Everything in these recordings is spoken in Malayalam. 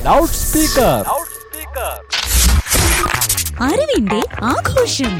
ലൗഡ് സ്പീക്കർ അറിവിന്റെ ആഘോഷം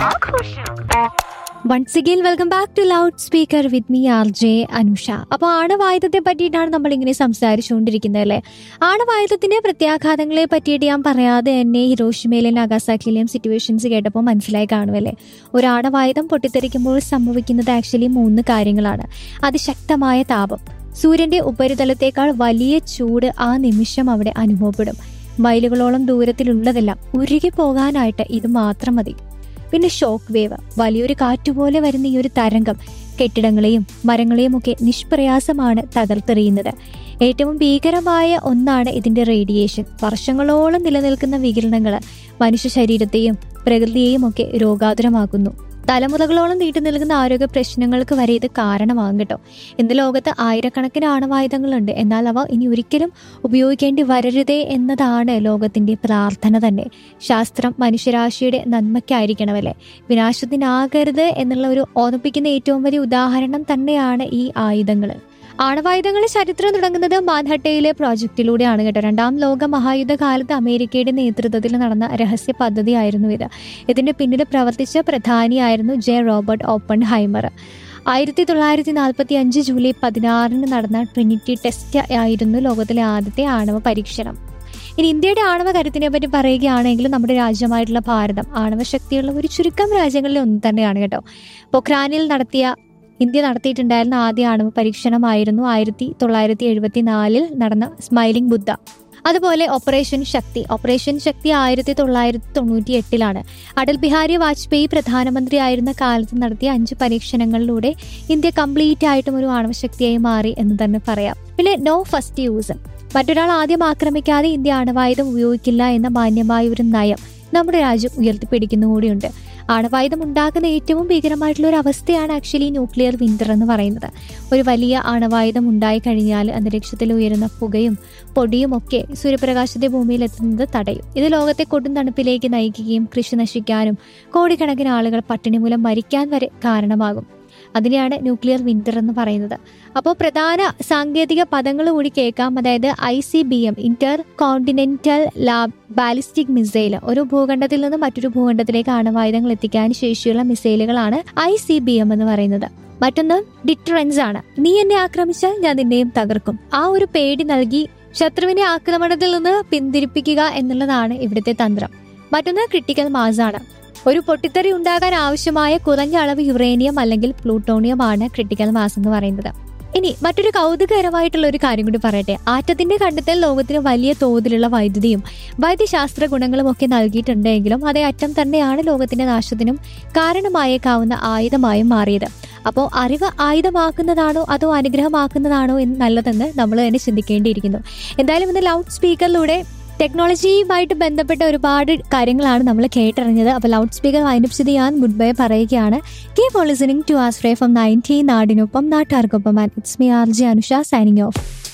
once again welcome back to loud speaker with me R J Anusha അപ്പോൾ ആണവായുധത്തെ പറ്റിയിട്ടാണ് നമ്മൾ ഇങ്ങനെ സംസാരിച്ചുകൊണ്ടിരിക്കുന്നത് അല്ലേ ആണവായുധത്തിന്റെ പ്രത്യാഘാതങ്ങളെ പറ്റിയിട്ട് ഞാൻ പറയാതെ തന്നെ ഹിരോഷിമയിലെയും നഗാസാക്കിലെയും സിറ്റുവേഷൻസ് കേട്ടപ്പോൾ മനസ്സിലായി കാണുമല്ലേ ഒരു ആണവായുധം പൊട്ടിത്തെറിക്കുമ്പോൾ സംഭവിക്കുന്നത് ആക്ച്വലി മൂന്ന് കാര്യങ്ങളാണ് അതിശക്തമായ താപം സൂര്യന്റെ ഉപരിതലത്തേക്കാൾ വലിയ ചൂട് ആ നിമിഷം അവിടെ അനുഭവപ്പെടും മൈലുകളോളം ദൂരത്തിലുള്ളതെല്ലാം ഉരുകി പോകാനായിട്ട് ഇത് മാത്രം മതി പിന്നെ ഷോക്ക് വേവ് വലിയൊരു കാറ്റുപോലെ വരുന്ന ഈ ഒരു തരംഗം കെട്ടിടങ്ങളെയും മരങ്ങളെയും ഒക്കെ നിഷ്പ്രയാസമാണ് തകർത്തെറിയുന്നത് ഏറ്റവും ഭീകരമായ ഒന്നാണ് ഇതിന്റെ റേഡിയേഷൻ വർഷങ്ങളോളം നിലനിൽക്കുന്ന വികിരണങ്ങൾ മനുഷ്യ ശരീരത്തെയും പ്രകൃതിയെയും ഒക്കെ രോഗാതുരമാക്കുന്നു തലമുറകളോളം നീണ്ടു നിൽക്കുന്ന ആരോഗ്യ പ്രശ്നങ്ങൾക്ക് വരെ ഇത് കാരണമാകും കേട്ടോ ഇന്ന് ലോകത്ത് ആയിരക്കണക്കിന് ആണവായുധങ്ങളുണ്ട് എന്നാൽ അവ ഇനി ഒരിക്കലും ഉപയോഗിക്കേണ്ടി വരരുതേ എന്നതാണ് ലോകത്തിന്റെ പ്രാർത്ഥന തന്നെ ശാസ്ത്രം മനുഷ്യരാശിയുടെ നന്മയ്ക്കായിരിക്കണമല്ലേ വിനാശത്തിനാകരുത് എന്നുള്ള ഒരു ഓർമ്മിപ്പിക്കുന്ന ഏറ്റവും വലിയ ഉദാഹരണം തന്നെയാണ് ഈ ആയുധങ്ങൾ ആണവായുധങ്ങളുടെ ചരിത്രം തുടങ്ങുന്നത് മാൻഹട്ടയിലെ പ്രോജക്റ്റിലൂടെയാണ് കേട്ടോ രണ്ടാം ലോക മഹായുദ്ധ കാലത്ത് അമേരിക്കയുടെ നേതൃത്വത്തിൽ നടന്ന രഹസ്യ പദ്ധതിയായിരുന്നു ഇത് ഇതിന്റെ പിന്നിൽ പ്രവർത്തിച്ച പ്രധാനിയായിരുന്നു ജെ റോബർട്ട് ഓപ്പൺ ഹൈമർ ആയിരത്തി തൊള്ളായിരത്തി നാൽപ്പത്തി അഞ്ച് ജൂലൈ പതിനാറിന് നടന്ന ട്രിനിറ്റി ടെസ്റ്റ് ആയിരുന്നു ലോകത്തിലെ ആദ്യത്തെ ആണവ പരീക്ഷണം ഇനി ഇന്ത്യയുടെ ആണവ കരുത്തിനെ പറ്റി പറയുകയാണെങ്കിൽ നമ്മുടെ രാജ്യമായിട്ടുള്ള ഭാരതം ആണവ ശക്തിയുള്ള ഒരു ചുരുക്കം രാജ്യങ്ങളിൽ ഒന്ന് തന്നെയാണ് കേട്ടോ പൊഖ്രാനിൽ നടത്തിയ ഇന്ത്യ നടത്തിയിട്ടുണ്ടായിരുന്ന ആദ്യ ആണവ പരീക്ഷണമായിരുന്നു ആയിരത്തി തൊള്ളായിരത്തി എഴുപത്തി നാലിൽ നടന്ന സ്മൈലിംഗ് ബുദ്ധ അതുപോലെ ഓപ്പറേഷൻ ശക്തി ഓപ്പറേഷൻ ശക്തി ആയിരത്തി തൊള്ളായിരത്തി തൊണ്ണൂറ്റി എട്ടിലാണ് അടൽ ബിഹാരി വാജ്പേയി പ്രധാനമന്ത്രിയായിരുന്ന കാലത്ത് നടത്തിയ അഞ്ച് പരീക്ഷണങ്ങളിലൂടെ ഇന്ത്യ കംപ്ലീറ്റ് ആയിട്ടും ഒരു ആണവശക്തിയായി മാറി എന്ന് തന്നെ പറയാം പിന്നെ നോ ഫസ്റ്റ് യൂസ് മറ്റൊരാൾ ആദ്യം ആക്രമിക്കാതെ ഇന്ത്യ ആണവായുധം ഉപയോഗിക്കില്ല എന്ന മാന്യമായ ഒരു നയം നമ്മുടെ രാജ്യം ഉയർത്തിപ്പിടിക്കുന്നു കൂടിയുണ്ട് ആണവായുധം ഉണ്ടാക്കുന്ന ഏറ്റവും ഭീകരമായിട്ടുള്ള ഒരു അവസ്ഥയാണ് ആക്ച്വലി ന്യൂക്ലിയർ വിന്റർ എന്ന് പറയുന്നത് ഒരു വലിയ ആണവായുധം ഉണ്ടായി കഴിഞ്ഞാൽ അന്തരീക്ഷത്തിൽ ഉയരുന്ന പുകയും പൊടിയും ഒക്കെ സൂര്യപ്രകാശത്തെ ഭൂമിയിൽ എത്തുന്നത് തടയും ഇത് ലോകത്തെ കൊടും തണുപ്പിലേക്ക് നയിക്കുകയും കൃഷി നശിക്കാനും കോടിക്കണക്കിന് ആളുകൾ പട്ടിണി മൂലം മരിക്കാൻ വരെ കാരണമാകും അതിനെയാണ് ന്യൂക്ലിയർ വിന്റർ എന്ന് പറയുന്നത് അപ്പോൾ പ്രധാന സാങ്കേതിക പദങ്ങൾ കൂടി കേൾക്കാം അതായത് I C B M intercontinental lab ballistic missile ഒരു ഭൂഖണ്ഡത്തിൽ നിന്ന് മറ്റൊരു ഭൂഖണ്ഡത്തിലേക്ക് ആണവായുധങ്ങൾ എത്തിക്കാൻ ശേഷിയുള്ള മിസൈലുകളാണ് ഐ സി ബി എം എന്ന് പറയുന്നത് മറ്റൊന്ന് ഡിറ്ററൻസ് ആണ് നീ എന്നെ ആക്രമിച്ചാൽ ഞാൻ നിന്നെയും തകർക്കും ആ ഒരു പേടി നൽകി ശത്രുവിനെ ആക്രമണത്തിൽ നിന്ന് പിന്തിരിപ്പിക്കുക എന്നുള്ളതാണ് ഇവിടുത്തെ തന്ത്രം മറ്റൊന്ന് ക്രിട്ടിക്കൽ മാസാണ് ഒരു പൊട്ടിത്തെറി ഉണ്ടാകാൻ ആവശ്യമായ കുറഞ്ഞ അളവ് യുറേനിയം അല്ലെങ്കിൽ പ്ലൂട്ടോണിയം ആണ് ക്രിട്ടിക്കൽ മാസ് എന്ന് പറയുന്നത് ഇനി മറ്റൊരു കൗതുകകരമായിട്ടുള്ള ഒരു കാര്യം കൂടി പറയട്ടെ ആറ്റത്തിന്റെ കണ്ടെത്തൽ ലോകത്തിന് വലിയ തോതിലുള്ള വൈദ്യുതിയും വൈദ്യശാസ്ത്ര ഗുണങ്ങളും ഒക്കെ നൽകിയിട്ടുണ്ടെങ്കിലും അതേ അറ്റം തന്നെയാണ് ലോകത്തിന്റെ നാശത്തിനും കാരണമായേക്കാവുന്ന ആയുധമായും മാറിയത് അപ്പോൾ അറിവ് ആയുധമാക്കുന്നതാണോ അതോ അനുഗ്രഹമാക്കുന്നതാണോ എന്ന് നല്ലതെന്ന് നമ്മൾ തന്നെ ചിന്തിക്കേണ്ടിയിരിക്കുന്നു എന്തായാലും ഇന്ന് ലൗഡ് സ്പീക്കറിലൂടെ ടെക്നോളജിയുമായിട്ട് ബന്ധപ്പെട്ട ഒരുപാട് കാര്യങ്ങളാണ് നമ്മൾ കേട്ടറിഞ്ഞത് അപ്പോൾ ലൗഡ് സ്പീക്കർ വൈൻഡപ്പ് ചെയ്ത് ഞാൻ ഗുഡ് ബൈ പറയുകയാണ് keep on listening to astray from nineteen നാടിനൊപ്പം നാട്ടുകാർക്കൊപ്പം and it's me R J Anusha signing of